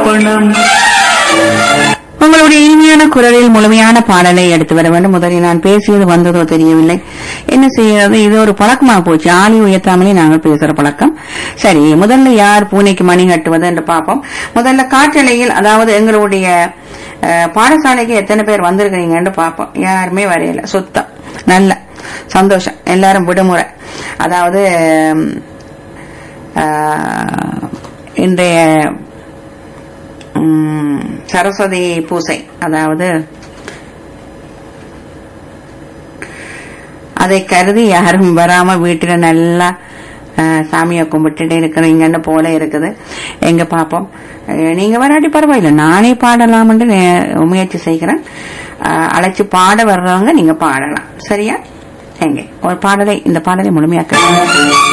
பணம் உங்களுடைய இனிமையான குரலில் முழுமையான பாடலை எடுத்து வர வேண்டும் முதலில் நான் பேசியது வந்ததோ தெரியவில்லை என்ன செய்யறது இது ஒரு பழக்கமா போச்சு ஆளி உயர்த்தாமலே நாங்கள் பேசுற பழக்கம் சரி முதல்ல யார் பூனைக்கு மணி கட்டுவது என்று பார்ப்போம் முதல்ல காற்றலையில் அதாவது எங்களுடைய அஹ், பாடசாலைக்கு எத்தனை பேர் வந்திருக்கிறீங்கன்னு பார்ப்போம் யாருமே வரையல சுத்தம் நல்ல சந்தோஷம் எல்லாரும் விடுமுறை அதாவது அஹ், இன்றைய ம், சரஸ்வதி பூசை அதாவது அதை கருதி யாரும் வராம வீட்டுல நல்லா அஹ், சாமியை கும்பிட்டுட்டு இருக்கிறீங்கன்னு போல இருக்குது எங்க பாப்போம் அஹ், நீங்க வராட்டி பரவாயில்லை நானே பாடலாம்னு நே- முயற்சி செய்கிறேன் அஹ், அழைச்சு பாட வர்றவங்க நீங்க பாடலாம் சரியா எங்க ஒரு பாடலை இந்த பாடலை முழுமையாக்க